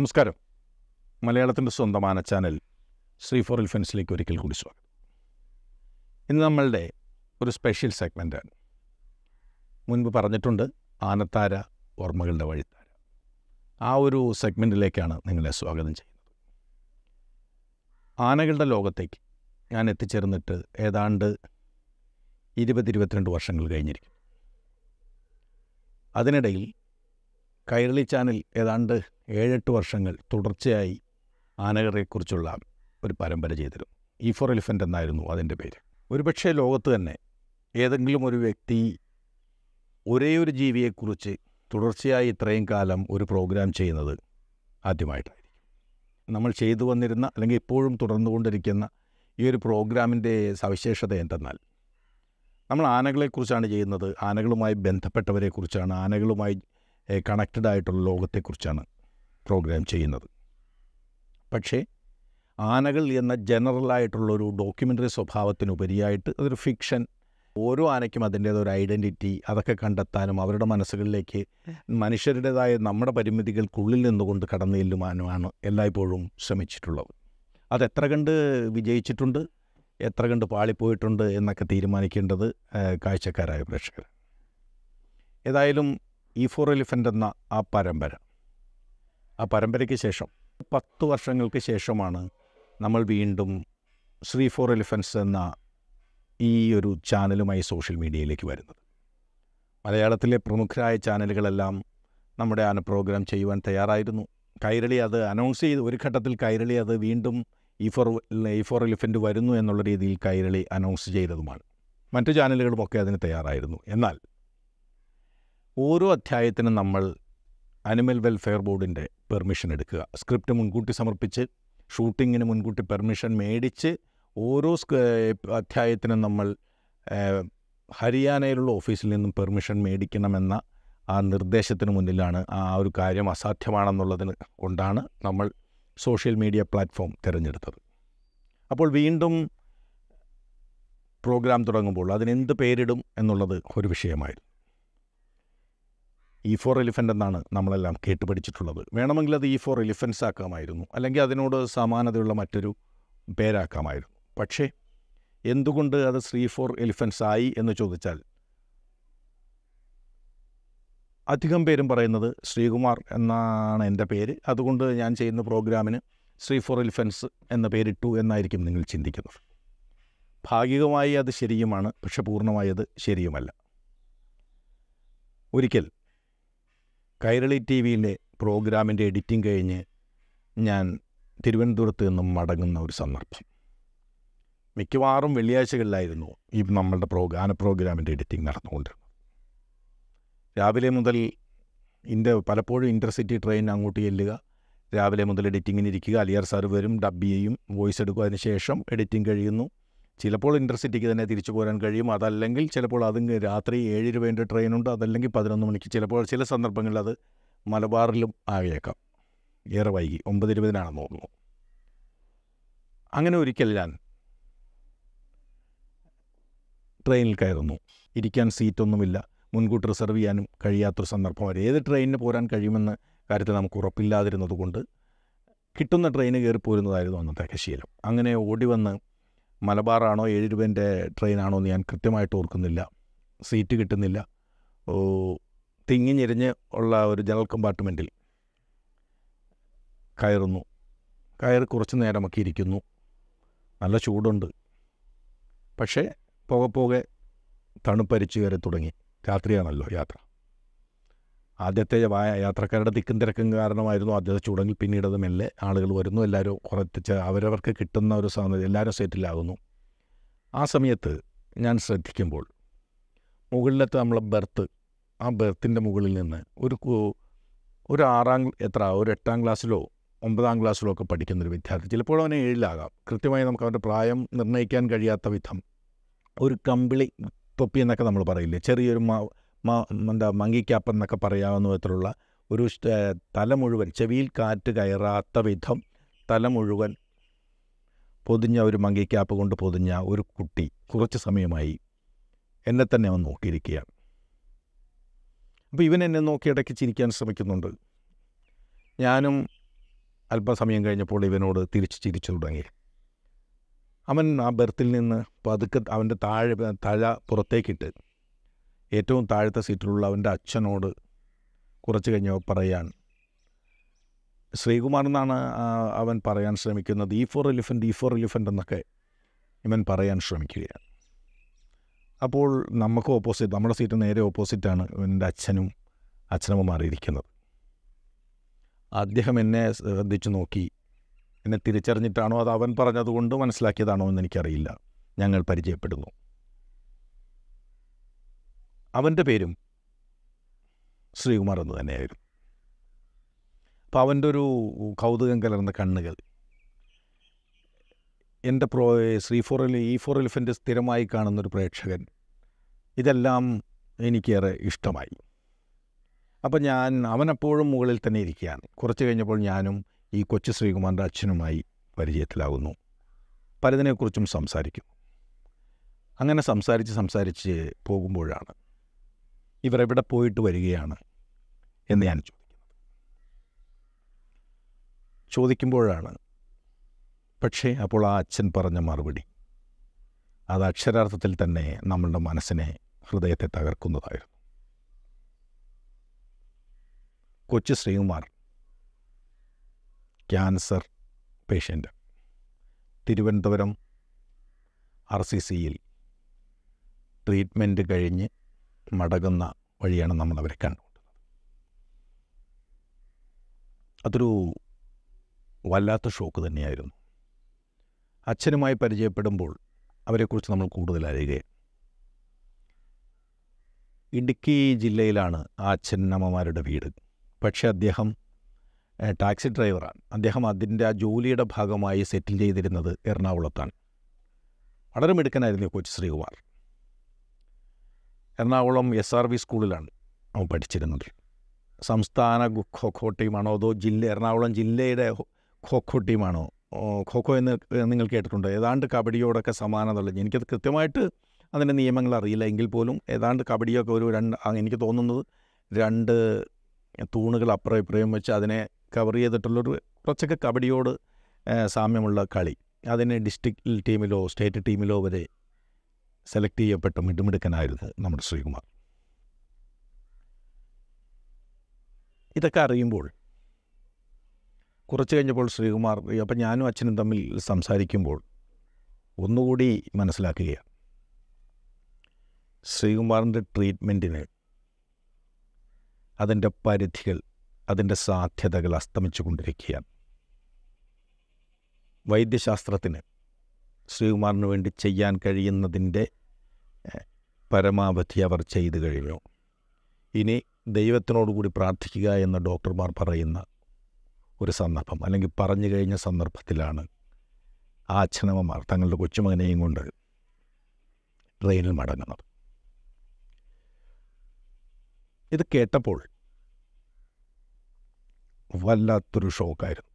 നമസ്കാരം മലയാളത്തിൻ്റെ സ്വന്തமான ചാനൽ ശ്രീ ഫോർ എലിഫൻസിലേക്ക് ഒരിക്കൽ കൂടി സ്വാഗതം ഇന്ന് നമ്മളുടെ ഒരു സ്പെഷ്യൽ സെഗ്മെൻറ്റാണ് മുൻപ് പറഞ്ഞിട്ടുണ്ട് ആനത്താര ഓർമ്മകളുടെ വഴിത്താര ആ ഒരു സെഗ്മെൻറ്റിലേക്കാണ് നിങ്ങളെ സ്വാഗതം ചെയ്യുന്നത് ആനകളുടെ ലോകത്തേക്ക് ഞാൻ എത്തിച്ചേർന്നിട്ട് ഏതാണ്ട് ഇരുപത് ഇരുപത്തിരണ്ട് വർഷങ്ങൾ കഴിഞ്ഞിരിക്കും അതിനിടയിൽ കൈരളി ചാനൽ ഏതാണ്ട് ഏഴെട്ട് വർഷങ്ങൾ തുടർച്ചയായി ആനകളെക്കുറിച്ചുള്ള ഒരു പരമ്പര ചെയ്തിരുന്നു ഈ ഫോർ എലിഫൻ്റ് എന്നായിരുന്നു അതിൻ്റെ പേര് ഒരുപക്ഷെ ലോകത്ത് തന്നെ ഏതെങ്കിലും ഒരു വ്യക്തി ഒരേ ഒരു ജീവിയെക്കുറിച്ച് തുടർച്ചയായി ഇത്രയും കാലം ഒരു പ്രോഗ്രാം ചെയ്യുന്നത് ആദ്യമായിട്ടായിരിക്കും നമ്മൾ ചെയ്തു വന്നിരുന്ന അല്ലെങ്കിൽ ഇപ്പോഴും തുടർന്നുകൊണ്ടിരിക്കുന്ന ഈ ഒരു പ്രോഗ്രാമിൻ്റെ സവിശേഷത എന്തെന്നാൽ നമ്മൾ ആനകളെക്കുറിച്ചാണ് ചെയ്യുന്നത് ആനകളുമായി ബന്ധപ്പെട്ടവരെക്കുറിച്ചാണ് ആനകളുമായി കണക്റ്റഡ് ആയിട്ടുള്ള ലോകത്തെക്കുറിച്ചാണ് പ്രോഗ്രാം ചെയ്യുന്നത് പക്ഷേ ആനകൾ എന്ന ജനറലായിട്ടുള്ള ഒരു ഡോക്യുമെൻ്ററി സ്വഭാവത്തിനുപരിയായിട്ട് അതൊരു ഫിക്ഷൻ ഓരോ ആനയ്ക്കും അതിൻ്റേതായ ഒരു ഐഡൻറ്റിറ്റി അതൊക്കെ കണ്ടെത്താനും അവരുടെ മനസ്സുകളിലേക്ക് മനുഷ്യരുടേതായ നമ്മുടെ പരിമിതികൾക്കുള്ളിൽ നിന്നുകൊണ്ട് കടന്നു ചെല്ലുവാനുമാണ് എല്ലായ്പ്പോഴും ശ്രമിച്ചിട്ടുള്ളത് അതെത്ര കണ്ട് വിജയിച്ചിട്ടുണ്ട് എത്ര കണ്ട് പാളിപ്പോയിട്ടുണ്ട് എന്നൊക്കെ തീരുമാനിക്കേണ്ടത് കാഴ്ചക്കാരായ പ്രേക്ഷകർ ഏതായാലും ഈ ഫോർ എലിഫൻ്റ് എന്ന ആ പരമ്പര ആ പരമ്പരയ്ക്ക് ശേഷം പത്ത് വർഷങ്ങൾക്ക് ശേഷമാണ് നമ്മൾ വീണ്ടും ശ്രീ ഫോർ എലിഫൻസ് എന്ന ഈ ഒരു ചാനലുമായി സോഷ്യൽ മീഡിയയിലേക്ക് വരുന്നത് മലയാളത്തിലെ പ്രമുഖരായ ചാനലുകളെല്ലാം നമ്മുടെ ആന പ്രോഗ്രാം ചെയ്യുവാൻ തയ്യാറായിരുന്നു കൈരളി അത് അനൗൺസ് ചെയ്ത് ഒരു ഘട്ടത്തിൽ കൈരളി അത് വീണ്ടും ഈ ഫോർ ഈ ഫോർ എലിഫൻ്റ് വരുന്നു എന്നുള്ള രീതിയിൽ കൈരളി അനൗൺസ് ചെയ്തതുമാണ് മറ്റു ചാനലുകളുമൊക്കെ അതിന് തയ്യാറായിരുന്നു എന്നാൽ ഓരോ അധ്യായത്തിനും നമ്മൾ അനിമൽ വെൽഫെയർ ബോർഡിൻ്റെ പെർമിഷൻ എടുക്കുക സ്ക്രിപ്റ്റ് മുൻകൂട്ടി സമർപ്പിച്ച് ഷൂട്ടിങ്ങിന് മുൻകൂട്ടി പെർമിഷൻ മേടിച്ച് ഓരോ അധ്യായത്തിനും നമ്മൾ ഹരിയാനയിലുള്ള ഓഫീസിൽ നിന്നും പെർമിഷൻ മേടിക്കണമെന്ന ആ നിർദ്ദേശത്തിന് മുന്നിലാണ് ആ ഒരു കാര്യം അസാധ്യമാണെന്നുള്ളതിന് കൊണ്ടാണ് നമ്മൾ സോഷ്യൽ മീഡിയ പ്ലാറ്റ്ഫോം തിരഞ്ഞെടുത്തത് അപ്പോൾ വീണ്ടും പ്രോഗ്രാം തുടങ്ങുമ്പോൾ അതിനെന്ത് പേരിടും എന്നുള്ളത് ഒരു വിഷയമായിരുന്നു ഇ ഫോർ എലിഫൻ്റ് എന്നാണ് നമ്മളെല്ലാം കേട്ടുപഠിച്ചിട്ടുള്ളത് വേണമെങ്കിൽ അത് ഇ ഫോർ എലിഫൻസ് ആക്കാമായിരുന്നു അല്ലെങ്കിൽ അതിനോട് സമാനതയുള്ള മറ്റൊരു പേരാക്കാമായിരുന്നു പക്ഷേ എന്തുകൊണ്ട് അത് ശ്രീ ഫോർ എലിഫൻസ് ആയി എന്ന് ചോദിച്ചാൽ അധികം പേരും പറയുന്നത് ശ്രീകുമാർ എന്നാണ് എൻ്റെ പേര് അതുകൊണ്ട് ഞാൻ ചെയ്യുന്ന പ്രോഗ്രാമിന് ശ്രീ ഫോർ എലിഫൻസ് എന്ന പേരിട്ടു എന്നായിരിക്കും നിങ്ങൾ ചിന്തിക്കുന്നത് ഭാഗികമായി അത് ശരിയുമാണ് പക്ഷെ പൂർണ്ണമായി അത് ശരിയുമല്ല ഒരിക്കൽ കൈരളി ടി വിയിലെ പ്രോഗ്രാമിൻ്റെ എഡിറ്റിംഗ് കഴിഞ്ഞ് ഞാൻ തിരുവനന്തപുരത്ത് നിന്നും മടങ്ങുന്ന ഒരു സന്ദർഭം മിക്കവാറും വെള്ളിയാഴ്ചകളിലായിരുന്നു ഈ നമ്മളുടെ പ്രോഗ്രാന പ്രോഗ്രാമിൻ്റെ എഡിറ്റിംഗ് നടന്നുകൊണ്ടിരുന്നത് രാവിലെ മുതൽ ഇൻ്റെ പലപ്പോഴും ഇൻ്റർസിറ്റി ട്രെയിൻ അങ്ങോട്ട് ചെല്ലുക രാവിലെ മുതൽ എഡിറ്റിങ്ങിന് ഇരിക്കുക അലിയാർ സാർ വരും ഡബ് ചെയ്യും വോയിസ് എടുക്കും അതിന് ശേഷം എഡിറ്റിംഗ് കഴിയുന്നു ചിലപ്പോൾ ഇൻ്റർസിറ്റിക്ക് തന്നെ തിരിച്ചു പോരാൻ കഴിയും അതല്ലെങ്കിൽ ചിലപ്പോൾ അതും രാത്രി ഏഴ് രൂപേൻ്റെ ട്രെയിനുണ്ട് അതല്ലെങ്കിൽ പതിനൊന്ന് മണിക്ക് ചിലപ്പോൾ ചില സന്ദർഭങ്ങളിൽ അത് മലബാറിലും ആയേക്കാം ഏറെ വൈകി ഒമ്പത് ഇരുപതിനാണെന്ന് തോന്നുന്നു അങ്ങനെ ഒരിക്കൽ ഞാൻ ട്രെയിനിൽ കയറുന്നു ഇരിക്കാൻ സീറ്റൊന്നുമില്ല മുൻകൂട്ടി റിസർവ് ചെയ്യാനും കഴിയാത്തൊരു സന്ദർഭം വരെ ഏത് ട്രെയിനിന് പോരാൻ കഴിയുമെന്ന കാര്യത്തിൽ നമുക്ക് ഉറപ്പില്ലാതിരുന്നത് കൊണ്ട് കിട്ടുന്ന ട്രെയിന് കയറി പോരുന്നതായിരുന്നു അന്നത്തെ ശീലം അങ്ങനെ ഓടി വന്ന് മലബാറാണോ ഏഴ് രൂപേൻ്റെ ട്രെയിനാണോ എന്ന് ഞാൻ കൃത്യമായിട്ട് ഓർക്കുന്നില്ല സീറ്റ് കിട്ടുന്നില്ല ഓ തിങ്ങിഞ്ഞെരിഞ്ഞ് ഉള്ള ഒരു ജനറൽ കമ്പാർട്ട്മെൻറ്റിൽ കയറുന്നു കയറി കുറച്ച് നേരമൊക്കെ ഇരിക്കുന്നു നല്ല ചൂടുണ്ട് പക്ഷേ പോകെ പോകെ തണുപ്പരിച്ചു കയറി തുടങ്ങി രാത്രിയാണല്ലോ യാത്ര ആദ്യത്തെ യാത്രക്കാരുടെ തിക്കും തിരക്കും കാരണമായിരുന്നു ആദ്യത്തെ ചൂടെങ്കിൽ പിന്നീട് അത് മെല്ലെ ആളുകൾ വരുന്നു എല്ലാവരും കുറച്ച് അവരവർക്ക് കിട്ടുന്ന ഒരു സാധനം എല്ലാവരും സെറ്റിലാകുന്നു ആ സമയത്ത് ഞാൻ ശ്രദ്ധിക്കുമ്പോൾ മുകളിലത്തെ നമ്മളെ ബെർത്ത് ആ ബെർത്തിൻ്റെ മുകളിൽ നിന്ന് ഒരു ഒരു ആറാം എത്ര ഒരു എട്ടാം ക്ലാസ്സിലോ ഒമ്പതാം ക്ലാസ്സിലോ ഒക്കെ പഠിക്കുന്നൊരു വിദ്യാർത്ഥി ചിലപ്പോൾ അവനെ ഏഴിലാകാം കൃത്യമായി നമുക്ക് അവൻ്റെ പ്രായം നിർണ്ണയിക്കാൻ കഴിയാത്ത വിധം ഒരു കമ്പിളി തൊപ്പി എന്നൊക്കെ നമ്മൾ പറയില്ലേ ചെറിയൊരു എന്താ മങ്കിക്കാപ്പ് എന്നൊക്കെ പറയാവുന്ന വിധത്തിലുള്ള ഒരു തല മുഴുവൻ ചെവിയിൽ കാറ്റ് കയറാത്ത വിധം തല മുഴുവൻ പൊതിഞ്ഞ ഒരു മങ്കിക്കാപ്പ് കൊണ്ട് പൊതിഞ്ഞ ഒരു കുട്ടി കുറച്ച് സമയമായി എന്നെ തന്നെ അവൻ നോക്കിയിരിക്കുകയാണ് അപ്പോൾ ഇവൻ എന്നെ നോക്കി ഇടയ്ക്ക് ചിരിക്കാൻ ശ്രമിക്കുന്നുണ്ട് ഞാനും അല്പസമയം കഴിഞ്ഞപ്പോൾ ഇവനോട് തിരിച്ച് ചിരിച്ചു തുടങ്ങി അവൻ ആ ബെർത്തിൽ നിന്ന് പതുക്കെ അവൻ്റെ താഴെ തല പുറത്തേക്കിട്ട് ഏറ്റവും താഴത്തെ സീറ്റിലുള്ള അവൻ്റെ അച്ഛനോട് കുറച്ച് കഴിഞ്ഞ് പറയാൻ ശ്രീകുമാർ എന്നാണ് ആ, അവൻ പറയാൻ ശ്രമിക്കുന്നത് ഈ ഫോർ എലിഫൻ്റ് ഈ ഫോർ എലിഫൻ്റ് എന്നൊക്കെ ഇവൻ പറയാൻ ശ്രമിക്കുകയാണ് അപ്പോൾ നമുക്ക് ഓപ്പോസിറ്റ് നമ്മുടെ സീറ്റ് നേരെ ഓപ്പോസിറ്റാണ് എൻ്റെ അച്ഛനും അച്ഛനമ്മ മാറിയിരിക്കുന്നത് അദ്ദേഹം എന്നെ ശ്രദ്ധിച്ചു നോക്കി എന്നെ തിരിച്ചറിഞ്ഞിട്ടാണോ അത് അവൻ പറഞ്ഞതുകൊണ്ട് മനസ്സിലാക്കിയതാണോ എന്ന് എനിക്കറിയില്ല ഞങ്ങൾ പരിചയപ്പെടുന്നു അവൻ്റെ പേരും ശ്രീകുമാർ എന്ന് തന്നെയായിരുന്നു അപ്പോൾ അവൻ്റെ ഒരു കൗതുകം കലർന്ന കണ്ണുകൾ എൻ്റെ പ്രോ ശ്രീ ഫോർ എലി ഈ ഫോർ എലിഫൻ്റ് സ്ഥിരമായി കാണുന്നൊരു പ്രേക്ഷകൻ ഇതെല്ലാം എനിക്കേറെ ഇഷ്ടമായി അപ്പം ഞാൻ അവനപ്പോഴും മുകളിൽ തന്നെ ഇരിക്കുകയാണ് കുറച്ച് കഴിഞ്ഞപ്പോൾ ഞാനും ഈ കൊച്ചു ശ്രീകുമാറിൻ്റെ അച്ഛനുമായി പരിചയത്തിലാകുന്നു പലതിനെക്കുറിച്ചും സംസാരിക്കും അങ്ങനെ സംസാരിച്ച് സംസാരിച്ച് പോകുമ്പോഴാണ് ഇവർ എവിടെ പോയിട്ട് വരികയാണ് എന്ന് ഞാൻ ചോദിക്കുന്നത് ചോദിക്കുമ്പോഴാണ് പക്ഷേ അപ്പോൾ ആ അച്ഛൻ പറഞ്ഞ മറുപടി അത് അക്ഷരാർത്ഥത്തിൽ തന്നെ നമ്മളുടെ മനസ്സിനെ ഹൃദയത്തെ തകർക്കുന്നതായിരുന്നു കൊച്ചു Sreekumar cancer patient Thiruvananthapuram R C സിയിൽ ട്രീറ്റ്മെൻറ്റ് കഴിഞ്ഞ് മടങ്ങുന്ന വഴിയാണ് നമ്മൾ അവരെ കണ്ടുകൊണ്ടത് അതൊരു വല്ലാത്ത ഷോക്ക് തന്നെയായിരുന്നു അച്ഛനുമായി പരിചയപ്പെടുമ്പോൾ അവരെക്കുറിച്ച് നമ്മൾ കൂടുതൽ അറിയുകയാണ് ഇടുക്കി ജില്ലയിലാണ് ആ അച്ഛനമ്മമാരുടെ വീട് പക്ഷേ അദ്ദേഹം ഏഹ്, ടാക്സി ഡ്രൈവറാണ് അദ്ദേഹം അതിൻ്റെ ആ ജോലിയുടെ ഭാഗമായി സെറ്റിൽ ചെയ്തിരുന്നത് എറണാകുളത്താണ് വളരെ മിടുക്കനായിരുന്നു ഈ കൊച്ചു Sreekumar Ernakulam S R V സ്കൂളിലാണ് അവൻ പഠിച്ചിരുന്നത് സംസ്ഥാന ഗു- ഖോഖോ ടീമാണോ അതോ ജില്ല എറണാകുളം ജില്ലയുടെ ഹോ- ഖോഖോ ടീമാണോ ഓ, ഖോഖോ എന്ന് നിങ്ങൾ കേട്ടിട്ടുണ്ട് ഏതാണ്ട് കബഡിയോടൊക്കെ സമാനതയുള്ള എനിക്കത് കൃത്യമായിട്ട് അതിൻ്റെ നിയമങ്ങൾ അറിയില്ല എങ്കിൽ പോലും ഏതാണ്ട് കബഡിയൊക്കെ ഒരു രണ്ട് ആ, എനിക്ക് തോന്നുന്നത് രണ്ട് തൂണുകൾ അപ്പുറം ഇപ്പുറയും വെച്ച് അതിനെ കവർ ചെയ്തിട്ടുള്ളൊരു കുറച്ചൊക്കെ കബഡിയോട് ഏഹ്, സാമ്യമുള്ള കളി അതിനെ ഡിസ്ട്രിക്ട് ടീമിലോ സ്റ്റേറ്റ് ടീമിലോ വരെ സെലക്ട് ചെയ്യപ്പെട്ട മിടുമിടുക്കനായിരുന്നു നമ്മുടെ ശ്രീകുമാർ ഇതൊക്കെ അറിയുമ്പോൾ കുറച്ച് കഴിഞ്ഞപ്പോൾ ശ്രീകുമാർ അപ്പം ഞാനും അച്ഛനും തമ്മിൽ സംസാരിക്കുമ്പോൾ ഒന്നുകൂടി മനസ്സിലാക്കുകയാണ് ശ്രീകുമാറിൻ്റെ ട്രീറ്റ്മെൻറ്റിന് അതിൻ്റെ പരിധികൾ അതിൻ്റെ സാധ്യതകൾ അസ്തമിച്ചു കൊണ്ടിരിക്കുകയാണ് വൈദ്യശാസ്ത്രത്തിന് ശ്രീകുമാറിന് വേണ്ടി ചെയ്യാൻ കഴിയുന്നതിൻ്റെ ഏഹ്, പരമാവധി അവർ ചെയ്തു കഴിഞ്ഞു ഇനി ദൈവത്തിനോടുകൂടി പ്രാർത്ഥിക്കുക എന്ന് ഡോക്ടർമാർ പറയുന്ന ഒരു സന്ദർഭം അല്ലെങ്കിൽ പറഞ്ഞു കഴിഞ്ഞ സന്ദർഭത്തിലാണ് ആ അച്ഛനമ്മമാർ തങ്ങളുടെ കൊച്ചുമകനെയും കൊണ്ട് ട്രെയിനിൽ മടങ്ങുന്നത് ഇത് കേട്ടപ്പോൾ വല്ലാത്തൊരു ഷോക്കായിരുന്നു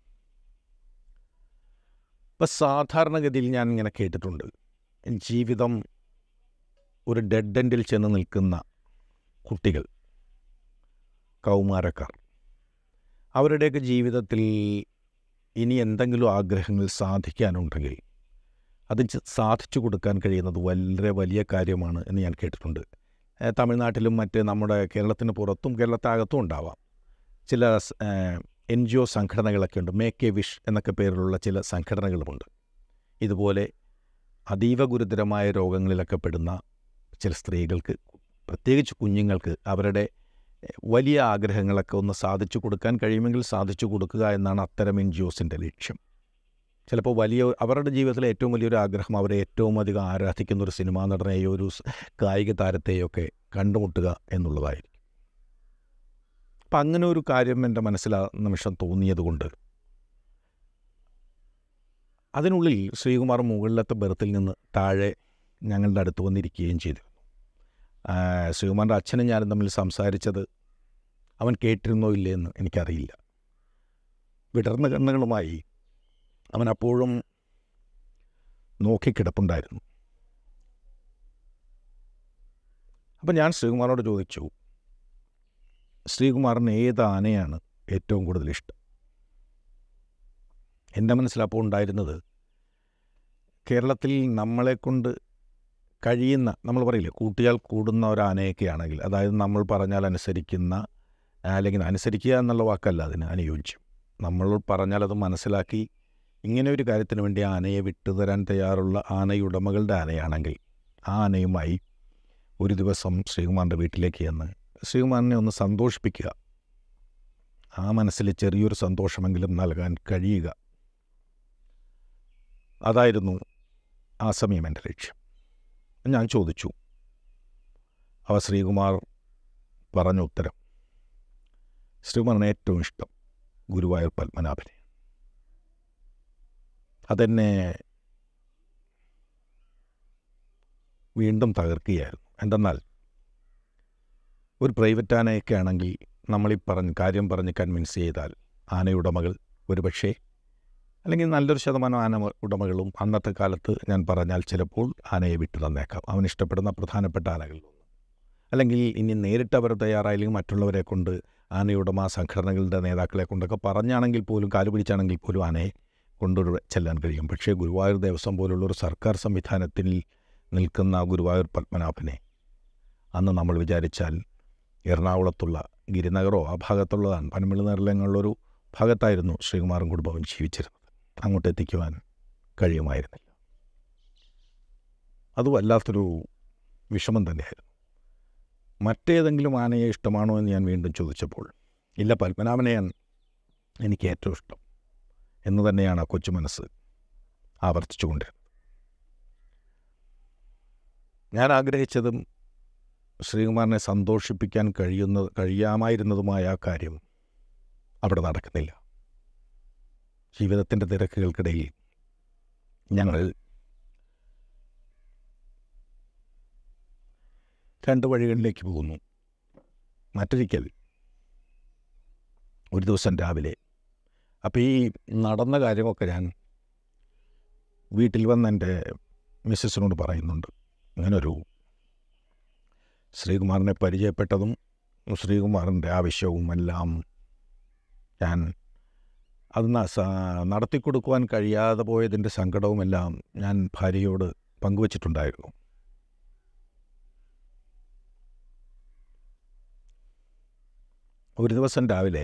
ഇപ്പം സാധാരണഗതിയിൽ ഞാൻ ഇങ്ങനെ കേട്ടിട്ടുണ്ട് ജീവിതം ഒരു ഡെഡ് എൻഡിൽ ചെന്ന് നിൽക്കുന്ന കുട്ടികൾ കൗമാരക്കാർ അവരുടെയൊക്കെ ജീവിതത്തിൽ ഇനി എന്തെങ്കിലും ആഗ്രഹങ്ങൾ സാധിക്കാനുണ്ടെങ്കിൽ അത് ചെ- സാധിച്ചു കൊടുക്കാൻ കഴിയുന്നത് വളരെ വലിയ കാര്യമാണ് എന്ന് ഞാൻ കേട്ടിട്ടുണ്ട് ഏഹ് തമിഴ്നാട്ടിലും മറ്റ് നമ്മുടെ കേരളത്തിന് പുറത്തും കേരളത്തകത്തും ഉണ്ടാവാം ചില എൻ ജി ഒ സംഘടനകളൊക്കെ ഉണ്ട് മേക്ക് എ വിഷ് എന്നൊക്കെ പേരിലുള്ള ചില സംഘടനകളുമുണ്ട് ഇതുപോലെ അതീവ ഗുരുതരമായ രോഗങ്ങളിലൊക്കെ പെടുന്ന ചില സ്ത്രീകൾക്ക് പ്രത്യേകിച്ച് കുഞ്ഞുങ്ങൾക്ക് അവരുടെ എഹ്, വലിയ ആഗ്രഹങ്ങളൊക്കെ ഒന്ന് സാധിച്ചു കൊടുക്കാൻ കഴിയുമെങ്കിൽ സാധിച്ചു കൊടുക്കുക എന്നാണ് അത്തരം എൻ ജി ഒസിൻ്റെ ലക്ഷ്യം ചിലപ്പോൾ വലിയ അവരുടെ ജീവിതത്തിലെ ഏറ്റവും വലിയൊരു ആഗ്രഹം അവരെ ഏറ്റവും അധികം ആരാധിക്കുന്ന ഒരു സിനിമാ നടനെയോ ഒരു സ് കായിക താരത്തെയോ ഒക്കെ കണ്ടുമുട്ടുക എന്നുള്ളതായിരിക്കും അപ്പം അങ്ങനെ ഒരു കാര്യം എൻ്റെ മനസ്സിൽ ആ നിമിഷം തോന്നിയതുകൊണ്ട് അതിനുള്ളിൽ ശ്രീകുമാർ മുകളിലത്തെ ബെർത്തിൽ നിന്ന് താഴെ ഞങ്ങളുടെ അടുത്ത് വന്നിരിക്കുകയും ചെയ്തു ആ, ശ്രീകുമാറിൻ്റെ അച്ഛനും ഞാനും തമ്മിൽ സംസാരിച്ചത് അവൻ കേട്ടിരുന്നോ ഇല്ലേ എന്ന് എനിക്കറിയില്ല വിടർന്ന കണ്ണുകളുമായി അവൻ അപ്പോഴും നോക്കിക്കിടപ്പുണ്ടായിരുന്നു അപ്പം ഞാൻ ശ്രീകുമാറിനോട് ചോദിച്ചു ശ്രീകുമാറിന് ഏത് ആനയാണ് ഏറ്റവും കൂടുതൽ ഇഷ്ടം എൻ്റെ മനസ്സിലപ്പോൾ ഉണ്ടായിരുന്നത് കേരളത്തിൽ നമ്മളെക്കൊണ്ട് കഴിയുന്ന നമ്മൾ പറയില്ലേ കൂട്ടിയാൽ കൂടുന്ന ഒരു ആനയൊക്കെ ആണെങ്കിൽ അതായത് നമ്മൾ പറഞ്ഞാൽ അനുസരിക്കുന്ന അല്ലെങ്കിൽ അനുസരിക്കുക എന്നുള്ള വാക്കല്ല അതിന് അനുയോജ്യം നമ്മൾ പറഞ്ഞാൽ അത് മനസ്സിലാക്കി ഇങ്ങനെ ഒരു കാര്യത്തിന് വേണ്ടി ആനയെ വിട്ടുതരാൻ തയ്യാറുള്ള ആനയുടമകളുടെ ആനയാണെങ്കിൽ ആ ആനയുമായി ഒരു ദിവസം ശ്രീകുമാറിൻ്റെ വീട്ടിലേക്ക് ചെന്ന് ശ്രീകുമാറിനെ ഒന്ന് സന്തോഷിപ്പിക്കുക ആ മനസ്സിൽ ചെറിയൊരു സന്തോഷമെങ്കിലും നൽകാൻ കഴിയുക അതായിരുന്നു ആ സമയം എൻ്റെ ലക്ഷ്യം ഞാൻ ചോദിച്ചു അവ ശ്രീകുമാർ പറഞ്ഞ ഉത്തരം ശ്രീകുമാറിന് ഏറ്റവും ഇഷ്ടം ഗുരുവായൂർ പത്മനാഭനെ അതെന്നെ വീണ്ടും തകർക്കുകയായിരുന്നു എന്തെന്നാൽ ഒരു പ്രൈവറ്റ് ആനയൊക്കെ ആണെങ്കിൽ നമ്മളീ പറഞ്ഞ് കാര്യം പറഞ്ഞ് കൺവിൻസ് ചെയ്താൽ ആനയുടമകൾ ഒരുപക്ഷേ അല്ലെങ്കിൽ നല്ലൊരു ശതമാനം ആന ഉടമകളും അന്നത്തെ കാലത്ത് ഞാൻ പറഞ്ഞാൽ ചിലപ്പോൾ ആനയെ വിട്ടു തന്നേക്കാം അവൻ ഇഷ്ടപ്പെടുന്ന പ്രധാനപ്പെട്ട ആനകളിലൊന്ന് അല്ലെങ്കിൽ ഇനി നേരിട്ട് അവർ തയ്യാറായില്ലെങ്കിൽ മറ്റുള്ളവരെ കൊണ്ട് ആനയുടമ സംഘടനകളുടെ നേതാക്കളെ കൊണ്ടൊക്കെ പറഞ്ഞാണെങ്കിൽ പോലും കാല് പിടിച്ചാണെങ്കിൽ പോലും ആനയെ കൊണ്ടു ചെല്ലാൻ കഴിയും പക്ഷേ ഗുരുവായൂർ ദേവസ്വം പോലുള്ളൊരു സർക്കാർ സംവിധാനത്തിൽ നിൽക്കുന്ന ഗുരുവായൂർ പത്മനാഭനെ അന്ന് നമ്മൾ വിചാരിച്ചാൽ എറണാകുളത്തുള്ള ഗിരിനഗറോ ആ ഭാഗത്തുള്ളതാണ് പനമ്പിളി നിറലങ്ങളുള്ളൊരു ഭാഗത്തായിരുന്നു ശ്രീകുമാരൻ കുടുംബവും ജീവിച്ചിരുന്നത് അങ്ങോട്ട് എത്തിക്കുവാൻ കഴിയുമായിരുന്നില്ല അത് വല്ലാത്തൊരു വിഷമം തന്നെയായിരുന്നു മറ്റേതെങ്കിലും ആനയെ ഇഷ്ടമാണോ എന്ന് ഞാൻ വീണ്ടും ചോദിച്ചപ്പോൾ ഇല്ല പത്മനാഭനെയാണ് എനിക്ക് ഏറ്റവും ഇഷ്ടം എന്ന് തന്നെയാണ് ആ കൊച്ചു മനസ്സ് ആവർത്തിച്ചുകൊണ്ടിരുന്നത് ഞാൻ ആഗ്രഹിച്ചതും ശ്രീകുമാറിനെ സന്തോഷിപ്പിക്കാൻ കഴിയുന്ന കഴിയാമായിരുന്നതുമായ ആ കാര്യം അവിടെ നടക്കുന്നില്ല ജീവിതത്തിൻ്റെ തിരക്കുകൾക്കിടയിൽ ഞങ്ങൾ രണ്ട് വഴികളിലേക്ക് പോകുന്നു മറ്റൊരിക്കൽ ഒരു ദിവസം രാവിലെ അപ്പോൾ ഈ നടന്ന കാര്യമൊക്കെ ഞാൻ വീട്ടിൽ വന്ന് എൻ്റെ മിസ്സസിനോട് പറയുന്നുണ്ട് അങ്ങനൊരു ശ്രീകുമാറിനെ പരിചയപ്പെട്ടതും ശ്രീകുമാറിൻ്റെ ആവശ്യവും എല്ലാം ഞാൻ അത് നടത്തിക്കൊടുക്കുവാൻ കഴിയാതെ പോയതിൻ്റെ സങ്കടവുമെല്ലാം ഞാൻ ഭാര്യയോട് പങ്കുവച്ചിട്ടുണ്ടായിരുന്നു ഒരു ദിവസം രാവിലെ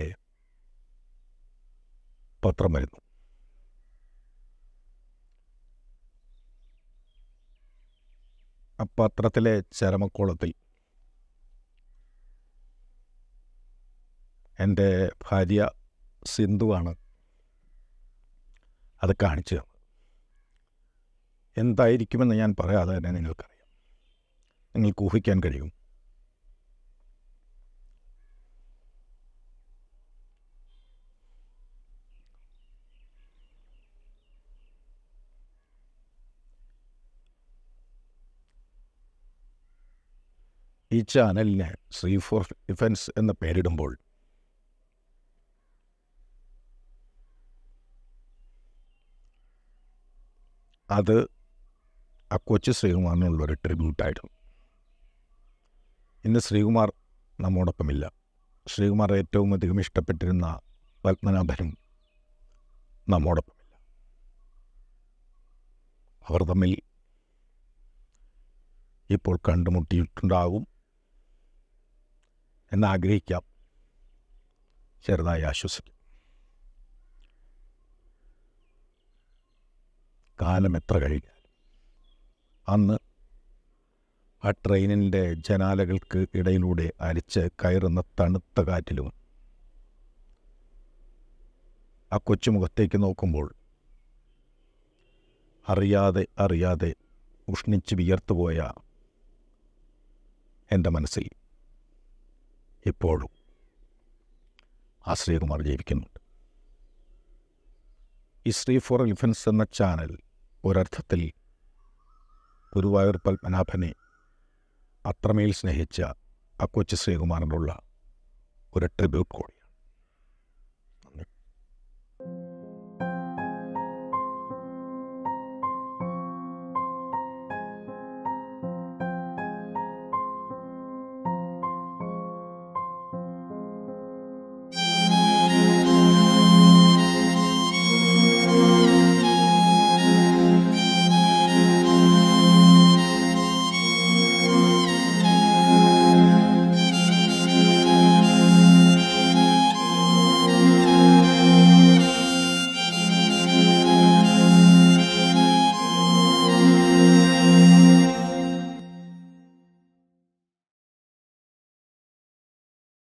പത്രം വരുന്നു ആ പത്രത്തിലെ ചരമക്കോളത്തിൽ എൻ്റെ ഭാര്യ സിന്ധുവാണ് അത് കാണിച്ചു തന്നത് എന്തായിരിക്കുമെന്ന് ഞാൻ പറയാതെ തന്നെ നിങ്ങൾക്കറിയാം നിങ്ങൾക്ക് ഊഹിക്കാൻ കഴിയും ഈ ചാനലിന് ശ്രീ ഫോർ ഡിഫൻസ് എന്ന പേരിടുമ്പോൾ അത് ആ കൊച്ചു ശ്രീകുമാറിനുള്ളൊരു ട്രിബ്യൂട്ടായിരുന്നു ഇന്ന് ശ്രീകുമാർ നമ്മോടൊപ്പമില്ല ശ്രീകുമാർ ഏറ്റവും അധികം ഇഷ്ടപ്പെട്ടിരുന്ന പത്മനാഭനും നമ്മോടൊപ്പമില്ല അവർ തമ്മിൽ ഇപ്പോൾ കണ്ടുമുട്ടിയിട്ടുണ്ടാകും എന്നാഗ്രഹിക്കാം ചെറുതായി ആശ്വസിക്കും കാലം എത്ര കഴിഞ്ഞാൽ അന്ന് ആ ട്രെയിനിൻ്റെ ജനാലകൾക്ക് ഇടയിലൂടെ അരിച്ച് കയറുന്ന തണുത്ത കാറ്റിലും ആ കൊച്ചുമുഖത്തേക്ക് നോക്കുമ്പോൾ അറിയാതെ അറിയാതെ ഉഷ്ണിച്ച് വിയർത്തുപോയ എൻ്റെ മനസ്സിൽ ഇപ്പോഴും ആ ശ്രീകുമാർ ജീവിക്കുന്നുണ്ട് ഈ ശ്രീ ഫോർ എലിഫൻസ് എന്ന ചാനൽ ഒരർത്ഥത്തിൽ ഗുരുവായൂർ പത്മനാഭനെ അത്രമേൽ സ്നേഹിച്ച ആ കൊച്ചു ശ്രീകുമാറിനുള്ള ഒരു ട്രിബ്യൂട്ട് കൂടി